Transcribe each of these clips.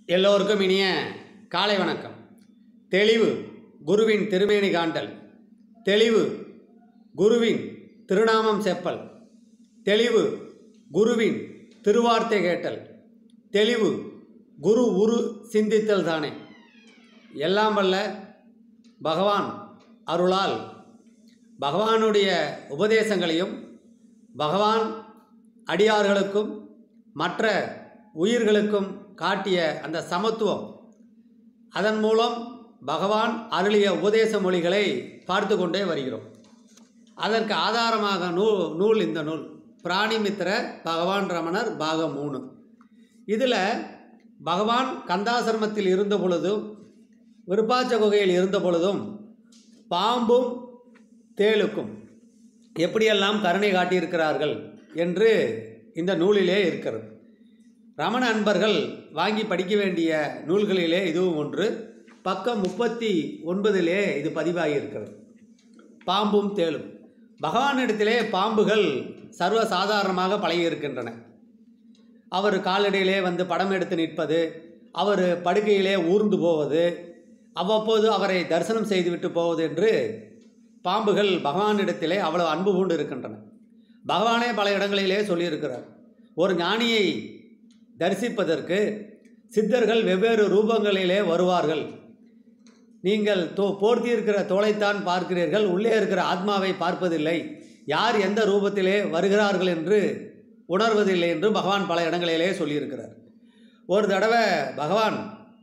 எல்லோருக்கும் இனிய காலை வணக்கம் தெளிவு குருவின் திருமேனி காண்டல் தெளிவு குருவின் திருநாமம் செப்பல் தெளிவு குருவின் திருவார்த்தை கேட்டல் தெளிவு குரு உரு சிந்தித்தல் தானே எல்லாம் வல்ல பகவான் அருளால் பகவானுடைய உபதேசங்களையும் பகவான் அடியார்களுக்கும் மற்ற உயிர்களுக்கும் காட்டிய அந்த சமத்துவம் அதன் மூலம் பகவான் அருளிய உபதேச மொழிகளை பார்த்து கொண்டே வருகிறோம் அதற்கு ஆதாரமாக நூல் நூல் இந்த நூல் பிராணிமித்திர பகவான் ரமணர் பாகம் மூணு இதில் பகவான் கந்தாசிரமத்தில் இருந்த பொழுதும் விருப்பாச்ச குகையில் இருந்த பொழுதும் பாம்பும் தேளுக்கும் எப்படியெல்லாம் கருணை காட்டியிருக்கிறார்கள் என்று இந்த நூலிலே இருக்கிறது ரமண அன்பர்கள் வாங்கி படிக்க வேண்டிய நூல்களிலே இதுவும் ஒன்று பக்கம் முப்பத்தி ஒன்பதிலே இது பதிவாகி இருக்கிறது பாம்பும் தேளும் பகவானிடத்திலே பாம்புகள் சர்வ சாதாரணமாக பழகி இருக்கின்றன அவர் காலடியிலே வந்து படம் எடுத்து நிற்பது அவர் படுக்கையிலே ஊர்ந்து போவது அவ்வப்போது அவரை தரிசனம் செய்துவிட்டு போவது என்று பாம்புகள் பகவானிடத்திலே அவ்வளவு அன்பு கொண்டு இருக்கின்றன பகவானே பல இடங்களிலே சொல்லியிருக்கிறார் ஒரு ஞானியை தரிசிப்பதற்கு சித்தர்கள் வெவ்வேறு ரூபங்களிலே வருவார்கள் நீங்கள் தோ போர்த்தி இருக்கிற தோளைத்தான் பார்க்கிறீர்கள் உள்ளே இருக்கிற ஆத்மாவை பார்ப்பதில்லை யார் எந்த ரூபத்திலே வருகிறார்கள் என்று உணர்வதில்லை என்று பகவான் பல இடங்களிலே சொல்லியிருக்கிறார் ஒரு தடவை பகவான்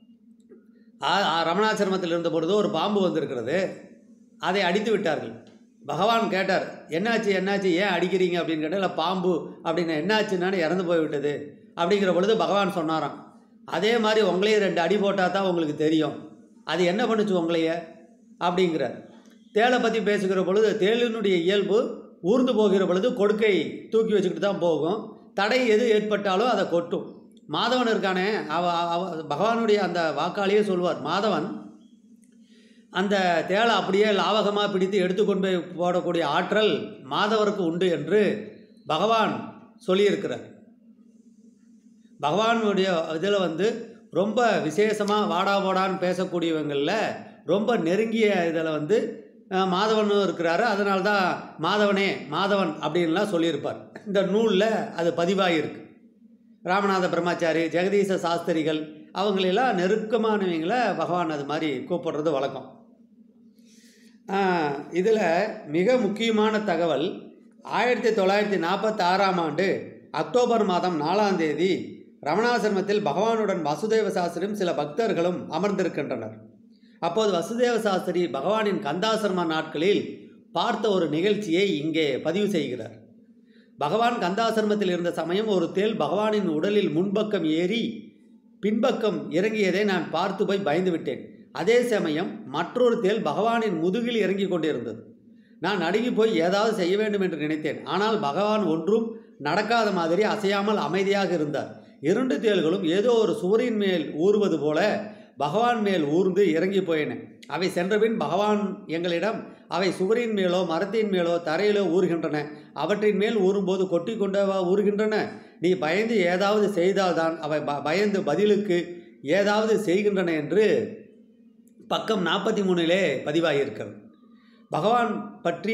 ஆ- ஆ- ரமணாசிரமத்தில் இருந்த பொழுது ஒரு பாம்பு வந்திருக்கிறது அதை அடித்து விட்டார்கள் பகவான் கேட்டார் என்னாச்சு என்னாச்சு ஏன் அடிக்கிறீங்க அப்படின்னு கேட்டால் இல்லை பாம்பு அப்படின்னு என்னாச்சுன்னு இறந்து போய்விட்டது அப்படிங்கிற பொழுது பகவான் சொன்னாராம் அதே மாதிரி உங்களையும் ரெண்டு அடி போட்டால் தான் உங்களுக்கு தெரியும் அது என்ன பண்ணுச்சு உங்களைய அப்படிங்கிறார் தேளை பற்றி பேசுகிற பொழுது தேளினுடைய இயல்பு ஊர்ந்து போகிற பொழுது கொடுக்கை தூக்கி வச்சுக்கிட்டு தான் போகும் தடை எது ஏற்பட்டாலும் அதை கொட்டும் மாதவன் இருக்கானே அவ அவ பகவானுடைய அந்த வாக்காளியே சொல்வார் மாதவன் அந்த தேளை அப்படியே லாவகமாக பிடித்து எடுத்துக்கொண்டு போய் போடக்கூடிய ஆற்றல் மாதவருக்கு உண்டு என்று பகவான் சொல்லியிருக்கிறார் பகவானுடைய இதில் வந்து ரொம்ப விசேஷமாக வாடா போடான்னு பேசக்கூடியவங்களில் ரொம்ப நெருங்கிய இதில் வந்து அஹ், மாதவனும் இருக்கிறாரு அதனால தான் மாதவனே மாதவன் அப்படின்லாம் சொல்லியிருப்பார் இந்த நூலில் அது பதிவாகியிருக்கு ராமநாத பிரம்மாச்சாரி ஜெகதீச சாஸ்திரிகள் அவங்களெல்லாம் நெருக்கமானவங்கள பகவான் அது மாதிரி கூப்பிடுறது வழக்கம் இதில் மிக முக்கியமான தகவல் ஆயிரத்தி தொள்ளாயிரத்தி நாற்பத்தி ஆறாம் ஆண்டு அக்டோபர் மாதம் நாலாம் தேதி ரமணாசிரமத்தில் பகவானுடன் வசுதேவ சாஸ்திரியும் சில பக்தர்களும் அமர்ந்திருக்கின்றனர் அப்போது வசுதேவ சாஸ்திரி பகவானின் கந்தாசிரம நாட்களில் பார்த்த ஒரு நிகழ்ச்சியை இங்கே பதிவு செய்கிறார் பகவான் கந்தாசிரமத்தில் இருந்த சமயம் ஒரு தேள் பகவானின் உடலில் முன்பக்கம் ஏறி பின்பக்கம் இறங்கியதை நான் பார்த்து போய் பயந்து விட்டேன் அதே சமயம் மற்றொரு தேள் பகவானின் முதுகில் இறங்கிக் கொண்டிருந்தது நான் நடுங்கி போய் ஏதாவது செய்ய வேண்டும் என்று நினைத்தேன் ஆனால் பகவான் ஒன்றும் நடக்காத மாதிரி அசையாமல் அமைதியாக இருந்தார் இரண்டு தேள்களும் ஏதோ ஒரு சுவரின் மேல் ஊறுவது போல பகவான் மேல் ஊர்ந்து இறங்கி போயின அவை சென்றபின் பகவான் எங்களிடம் அவை சுவரின் மேலோ மரத்தின் மேலோ தரையிலோ ஊறுகின்றன அவற்றின் மேல் ஊறும்போது கொட்டி கொண்டவா ஊறுகின்றன நீ பயந்து ஏதாவது செய்தால்தான் அவை ப பயந்து பதிலுக்கு ஏதாவது செய்கின்றன என்று பக்கம் நாற்பத்தி மூணிலே பதிவாகியிருக்கிறது பகவான் பற்றி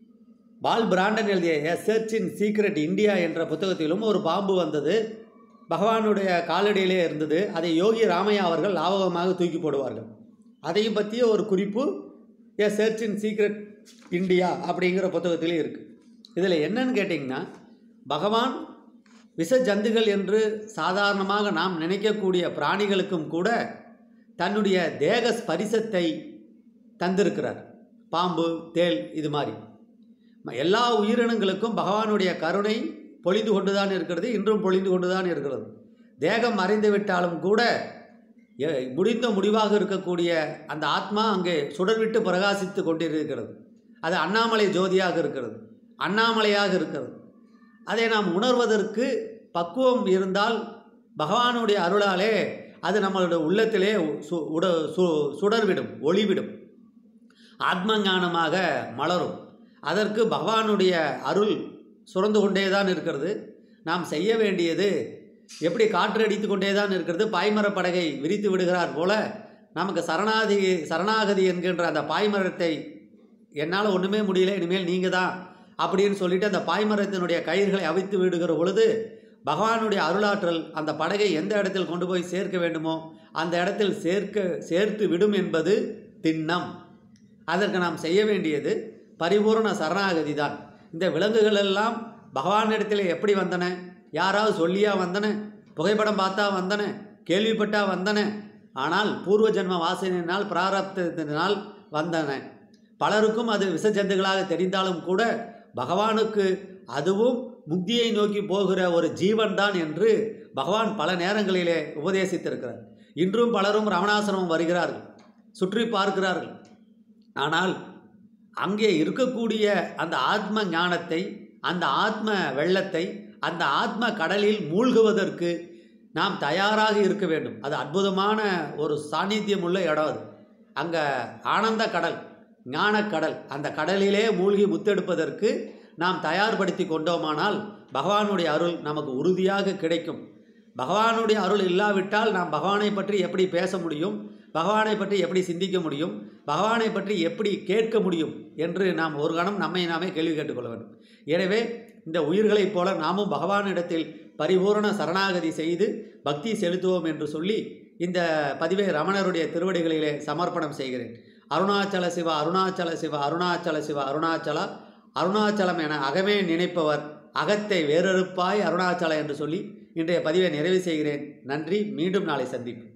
பால் பிராண்டன் எழுதிய a search in secret India என்ற புத்தகத்திலும் ஒரு பாம்பு வந்தது பகவானுடைய காலடியிலே இருந்தது அதை யோகி ராமையா அவர்கள் லாபகமாக தூக்கி போடுவார்கள் அதையும் பற்றிய ஒரு குறிப்பு a search in secret India அப்படிங்கிற புத்தகத்திலே இருக்குது இதில் என்னன்னு கேட்டிங்கன்னா பகவான் விஷ ஜந்துகள் என்று சாதாரணமாக நாம் நினைக்கக்கூடிய பிராணிகளுக்கும் கூட தன்னுடைய தேக ஸ்பரிசத்தை தந்திருக்கிறார் பாம்பு தேள் இது மாதிரி ம- எல்லா உயிரினங்களுக்கும் பகவானுடைய கருணை பொழிந்து கொண்டுதான் இருக்கிறது இன்றும் பொழிந்து கொண்டுதான் இருக்கிறது தேகம் மறைந்து விட்டாலும் கூட எ- முடிந்த முடிவாக இருக்கக்கூடிய அந்த ஆத்மா அங்கே சுடர்விட்டு பிரகாசித்து கொண்டிருக்கிறது அது அண்ணாமலை ஜோதியாக இருக்கிறது அண்ணாமலையாக இருக்கிறது அதை நாம் உணர்வதற்கு பக்குவம் இருந்தால் பகவானுடைய அருளாலே அது நம்மளுடைய உள்ளத்திலே சு உட சு சுடர்விடும் ஒளிவிடும் ஆத்மஞானமாக மலரும் அதற்கு பகவானுடைய அருள் சுரந்து கொண்டே தான் இருக்கிறது நாம் செய்ய வேண்டியது எப்படி காற்று அடித்து கொண்டே தான் இருக்கிறது பாய்மரப் படகை விரித்து விடுகிறார் போல நமக்கு சரணாதி சரணாகதி என்கின்ற அந்த பாய்மரத்தை என்னால் ஒன்றுமே முடியல இனிமேல் நீங்கள் தான் அப்படின்னு சொல்லிட்டு அந்த பாய்மரத்தினுடைய கயிறுகளை அவித்து விடுகிற பொழுது பகவானுடைய அருளாற்றல் அந்த படகை எந்த இடத்தில் கொண்டு போய் சேர்க்க வேண்டுமோ அந்த இடத்தில் சேர்க்க சேர்த்து விடும் என்பது திண்ணம் அதற்கு நாம் செய்ய வேண்டியது பரிபூர்ண சரணாகதி தான் இந்த விலங்குகள் எல்லாம் பகவானிடத்தில் எப்படி வந்தன யாராவது சொல்லியா வந்தன புகைப்படம் பார்த்தா வந்தன கேள்விப்பட்டா வந்தன ஆனால் பூர்வ ஜென்ம வாசனையினால் பிராரப்தத்தினால் வந்தன பலருக்கும் அது விசஜந்துகளாக தெரிந்தாலும் கூட பகவானுக்கு அதுவும் முக்தியை நோக்கி போகிற ஒரு ஜீவன் தான் என்று பகவான் பல நேரங்களிலே உபதேசித்திருக்கிறார் இன்றும் பலரும் ரமணாசிரமம் வருகிறார்கள் சுற்றி பார்க்கிறார்கள் ஆனால் அங்கே இருக்கக்கூடிய அந்த ஆத்ம ஞானத்தை அந்த ஆத்ம வெள்ளத்தை அந்த ஆத்ம கடலில் மூழ்குவதற்கு நாம் தயாராக இருக்க வேண்டும் அது அற்புதமான ஒரு சாநித்தியம் உள்ள இடம் அது அங்கே ஆனந்த கடல் ஞானக்கடல் அந்த கடலிலே மூழ்கி முத்தெடுப்பதற்கு நாம் தயார்படுத்தி கொண்டோமானால் பகவானுடைய அருள் நமக்கு உறுதியாக கிடைக்கும் பகவானுடைய அருள் இல்லாவிட்டால் நாம் பகவானை பற்றி எப்படி பேச முடியும் பகவானை பற்றி எப்படி சிந்திக்க முடியும் பகவானை பற்றி எப்படி கேட்க முடியும் என்று நாம் ஒரு கணம் நம்மை நாமே கேள்வி கேட்டுக்கொள்ள வேண்டும் எனவே இந்த உயிர்களைப் போல நாமும் பகவானிடத்தில் பரிபூரண சரணாகதி செய்து பக்தி செலுத்துவோம் என்று சொல்லி இந்த பதிவை ரமணருடைய திருவடிகளிலே சமர்ப்பணம் செய்கிறேன் அருணாச்சல சிவ அருணாச்சல சிவ அருணாச்சல சிவ அருணாச்சலா அருணாச்சலம் என அகமே நினைப்பவர் அகத்தை வேறறுப்பாய் அருணாச்சல என்று சொல்லி இன்றைய பதிவை நிறைவு செய்கிறேன் நன்றி மீண்டும் நாளை சந்திப்போம்